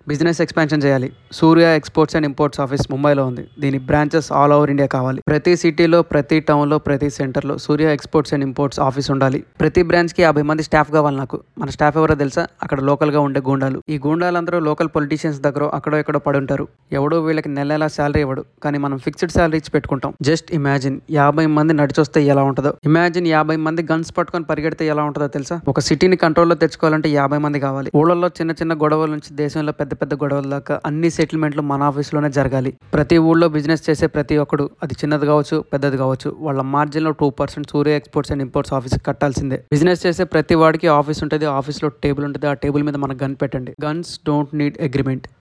business expansion చేయాలి Surya exports and imports office ముంబైలో ఉంది దీని బ్రాంచెస్ ఆల్ ఓవర్ ఇండియా కావాలి ప్రతి సిటీలో ప్రతి టౌన్లో ప్రతి సెంటర్లో Surya exports and imports office ఉండాలి ప్రతి బ్రాంచ్కి యాభై మంది స్టాఫ్ కావాలి నాకు మన స్టాఫ్ ఎవరో తెలుసా అక్కడ లోకల్గా ఉండే గూండాలు ఈ గూండాలందరూ లోకల్ పొలిటీషియన్స్ దగ్గర అక్కడో ఎక్కడో పడి ఉంటారు ఎవడో వీళ్ళకి నెల నెల శాలరీ ఇవ్వడు కానీ మనం ఫిక్స్డ్ శాలరీ ఇచ్చి పెట్టుకుంటాం జస్ట్ ఇమాజిన్ యాభై మంది నడిచొస్తే ఎలా ఉంటుందో ఇమాజిన్ యాభై మంది గన్స్ పట్టుకొని పరిగెడితే ఎలా ఉంటుందో తెలుసా ఒక సిటీని కంట్రోల్లో తెచ్చుకోవాలంటే యాభై మంది కావాలి ఊళ్ళలో చిన్న చిన్న గొడవల నుంచి దేశంలో పెద్ద పెద్ద గొడవల దాకా అన్ని సెటిల్మెంట్లు మన ఆఫీస్లోనే జరగాలి ప్రతి ఊళ్ళో బిజినెస్ చేసే ప్రతి ఒక్కడు అది చిన్నది కావచ్చు పెద్దది కావచ్చు వాళ్ళ మార్జిన్లో two percent Surya exports and imports office కట్టాల్సిందే బిజినెస్ చేసే ప్రతి వాడికి ఆఫీస్ ఉంటుంది ఆఫీస్లో టేబుల్ ఉంటుంది ఆ టేబుల్ మీద మన గన్ పెట్టండి గన్స్ డోంట్ నీడ్ అగ్రిమెంట్